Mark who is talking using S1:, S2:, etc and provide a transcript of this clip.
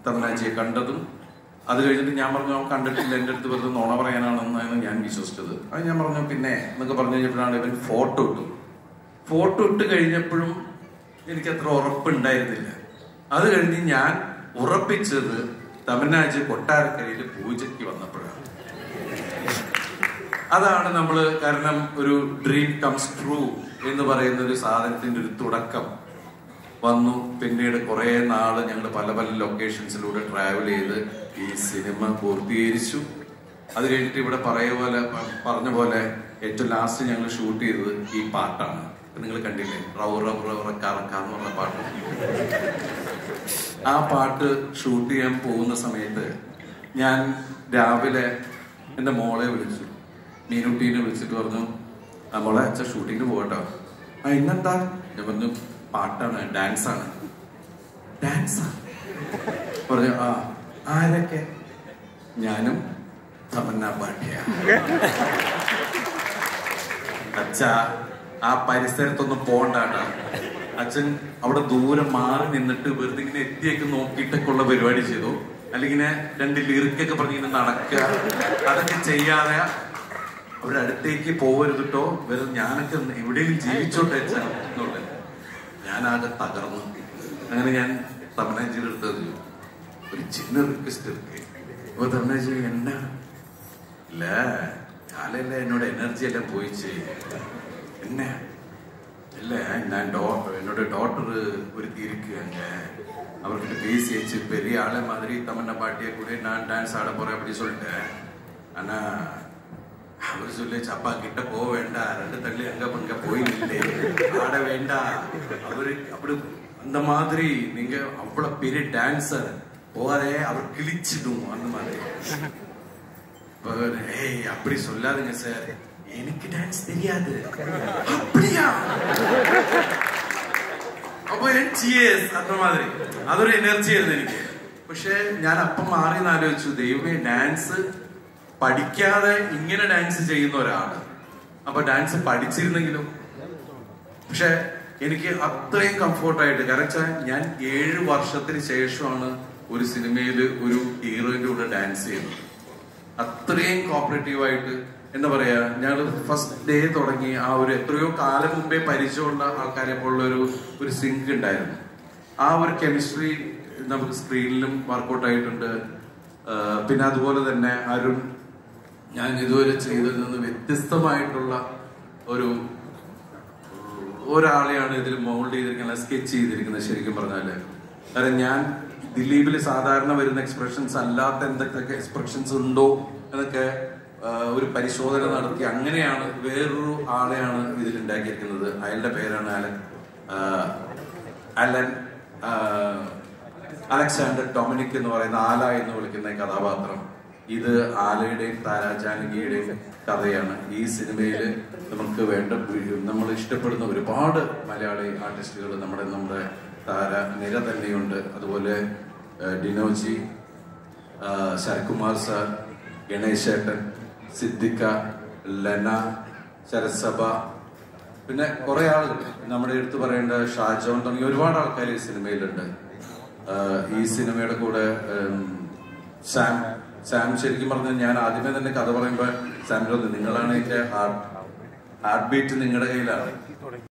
S1: തമനാജിയെ കണ്ടതും അത് കഴിഞ്ഞിട്ട് ഞാൻ പറഞ്ഞു അവൻ കണ്ടിട്ടില്ല എൻ്റെ അടുത്ത് വെറുതെ നുണ പറയാനാണെന്നാണ് ഞാൻ വിശ്വസിച്ചത് അത് ഞാൻ പറഞ്ഞു പിന്നെ എന്നൊക്കെ പറഞ്ഞു കഴിഞ്ഞപ്പോഴാണ് ഇവൻ ഫോട്ടോ ഇട്ടു ഫോട്ടോ ഇട്ട് കഴിഞ്ഞപ്പോഴും എനിക്ക് അത്ര ഉറപ്പുണ്ടായിരുന്നില്ല അത് കഴിഞ്ഞ് ഞാൻ ഉറപ്പിച്ചത് തമിഴ്നാജ് കൊട്ടാരക്കരയിൽ പൂജയ്ക്ക് വന്നപ്പോഴാണ് അതാണ് നമ്മൾ കാരണം ഒരു ഡ്രീം കംസ് ട്രൂ എന്ന് പറയുന്ന ഒരു സാധനത്തിന്റെ ഒരു തുടക്കം വന്നു പിന്നീട് കുറെ നാള് ഞങ്ങൾ പല പല ലൊക്കേഷൻസിലൂടെ ട്രാവൽ ചെയ്ത് ഈ സിനിമ പൂർത്തീകരിച്ചു അത് കഴിഞ്ഞിട്ട് ഇവിടെ പറയ പോലെ പ- പറഞ്ഞ പോലെ ഏറ്റവും ലാസ്റ്റ് ഞങ്ങൾ ഷൂട്ട് ചെയ്തത് ഈ പാട്ടാണ് നിങ്ങൾ കണ്ടില്ലേ റൗ റൗ റൗ റക്കാറക്ക എന്ന് പറഞ്ഞ പാട്ട് ആ പാട്ട് ഷൂട്ട് ചെയ്യാൻ പോകുന്ന സമയത്ത് ഞാൻ രാവിലെ എൻ്റെ മോളെ വിളിച്ചു മീനുട്ടീനെ വിളിച്ചിട്ട് പറഞ്ഞു ആ മോളെ അച്ഛൻ ഷൂട്ടിങ്ങിന് പോകട്ടോ ആ ഇന്നെന്താ ഞാൻ പറഞ്ഞു പാട്ടാണ് ഡാൻസ് ആണ് ഡാൻസാ പറഞ്ഞു ആ ആരൊക്കെ ഞാനും തമന്ന പാട്ടിയ അച്ഛ ആ പരിസരത്തൊന്നും പോണ്ടാട്ടാ അച്ഛൻ അവിടെ ദൂരെ മാറി നിന്നിട്ട് വെറുതെ ഇങ്ങനെ എത്തിയൊക്കെ നോക്കിയിട്ടൊക്കെ ഉള്ള പരിപാടി ചെയ്തു അല്ലെങ്കിൽ രണ്ട് ലിറിക്കൊക്കെ പറഞ്ഞിങ്ങനെ നടക്കുക അതൊക്കെ ചെയ്യാതെ അവിടെ അടുത്തേക്ക് പോകരുത് കേട്ടോ വെറുതെ ഞാനൊക്കെ ഒന്ന് എവിടെയെങ്കിലും ജീവിച്ചോട്ടെ അച്ഛൻ എന്നുള്ളത് ഞാനാകെ തകർന്നു അങ്ങനെ ഞാൻ തമിഴ്നാട്ടിൽ എടുത്തത് ഒരു ചിന്ന റിക്വസ്റ്റ് ഇருக்கு അപ്പൊ തമിഴ്നാജി என்ன இல்ல காலையில என்னோட எனர்ஜி எல்லாம் போயிடுச்சு என்ன இல்ல நான் டா- என்னோட டாக்டர் ஒருத்தி இருக்கு அங்க அவர்கிட்ட பேசியாச்சு பெரிய ஆளை மாதிரி தமன்னா பாட்டியை கூட நான் டான்ஸ் ஆட போறேன் அப்படி சொல்லிட்டேன் ஆனா அவர் சொல்லிச்சு அப்பா கிட்ட போக வேண்டாம் ரெண்டு தள்ளி அங்க பங்க போய் நில்லே ஆட வேண்டாம் அவரு அப்படி அந்த மாதிரி நீங்க அவ்வளவு பெரிய டான்சர் போகாதே அவர் கிழிச்சிடும் அந்த மாதிரி அப்ப அவரு, ஏய் அப்படி சொல்லாதுங்க சார் எனக்கு டான்ஸ் தெரியாது அப்படியா അപ്പൊ ചിയേഴ്സ് അത്ര മാതിരി അതൊരു എനർജി ആയിരുന്നു എനിക്ക് പക്ഷെ ഞാൻ അപ്പം മാറി എന്ന് ആലോചിച്ചു ദൈവമേ ഡാൻസ് പഠിക്കാതെ ഇങ്ങനെ ഡാൻസ് ചെയ്യുന്ന ഒരാള് അപ്പൊ ഡാൻസ് പഠിച്ചിരുന്നെങ്കിലും പക്ഷെ എനിക്ക് അത്രയും കംഫോർട്ടായിട്ട് കാരണം വെച്ചാൽ ഞാൻ ഏഴ് വർഷത്തിന് ശേഷമാണ് ഒരു സിനിമയിൽ ഒരു ഹീറോയിന്റെ കൂടെ ഡാൻസ് ചെയ്യുന്നത് അത്രയും കോപ്പറേറ്റീവ് ആയിട്ട് എന്താ പറയാ ഞങ്ങൾ ഫസ്റ്റ് ഡേ തുടങ്ങി ആ ഒരു എത്രയോ കാലം മുമ്പേ പരിചയമുള്ള ആൾക്കാരെ പോലുള്ള ഒരു ഒരു സിങ്ക് ഉണ്ടായിരുന്നു ആ ഒരു കെമിസ്ട്രി നമുക്ക് സ്ക്രീനിലും വർക്കൗട്ട് ആയിട്ടുണ്ട് ആ, പിന്നെ അതുപോലെ തന്നെ അരുൺ ഞാൻ ഇതുവരെ ചെയ്തതിൽ നിന്ന് വ്യത്യസ്തമായിട്ടുള്ള ഒരു ഒരാളെയാണ് ഇതിൽ മോൾഡ് ചെയ്തിരിക്കുന്നത് സ്കെച്ച് ചെയ്തിരിക്കുന്നത് ശരിക്കും പറഞ്ഞാല് കാരണം ഞാൻ ദിലീപിൽ സാധാരണ വരുന്ന എക്സ്പ്രഷൻസ് അല്ലാത്ത എന്തൊക്കെ എക്സ്പ്രഷൻസ് ഉണ്ടോ എന്നൊക്കെ ആ, ഒരു പരിശോധന നടത്തി അങ്ങനെയാണ് വേറൊരു ആളെയാണ് ഇതിൽ ഉണ്ടാക്കിയിരിക്കുന്നത് അയാളുടെ പേരാണ് അലൻ ആ, അലൻ ആ, അലക്സാണ്ടർ ഡൊമിനിക് എന്ന് പറയുന്ന ആല എന്ന് വിളിക്കുന്ന ഈ കഥാപാത്രം ഇത് ആലയുടെയും താരാജാനകിയുടെയും കഥയാണ് ഈ സിനിമയിൽ നമുക്ക് വേണ്ട നമ്മൾ ഇഷ്ടപ്പെടുന്ന ഒരുപാട് മലയാളി ആർട്ടിസ്റ്റുകൾ നമ്മുടെ നമ്മുടെ താര നിര തന്നെയുണ്ട് അതുപോലെ ആ, ഡിനോജി ആ, ശരത്കുമാർ സാർ ഗണേശേട്ടൻ സിദ്ദിഖ ലന ശരത്സഭ പിന്നെ കുറെ ആളുകൾ നമ്മുടെ എടുത്ത് പറയേണ്ട ഷാജോൺ തുടങ്ങി ഒരുപാട് ആൾക്കാർ ഈ സിനിമയിലുണ്ട് ആഹ് ഈ സിനിമയുടെ കൂടെ ഉം, സാം സാം ശരിക്കും പറഞ്ഞാൽ ഞാൻ ആദ്യമേ തന്നെ കഥ പറയുമ്പോൾ സാമിനോട് നിങ്ങളാണ് എന്റെ ഹാർട്ട് ഹാർട്ട് ബീറ്റ് നിങ്ങളുടെ കയ്യിലാണ്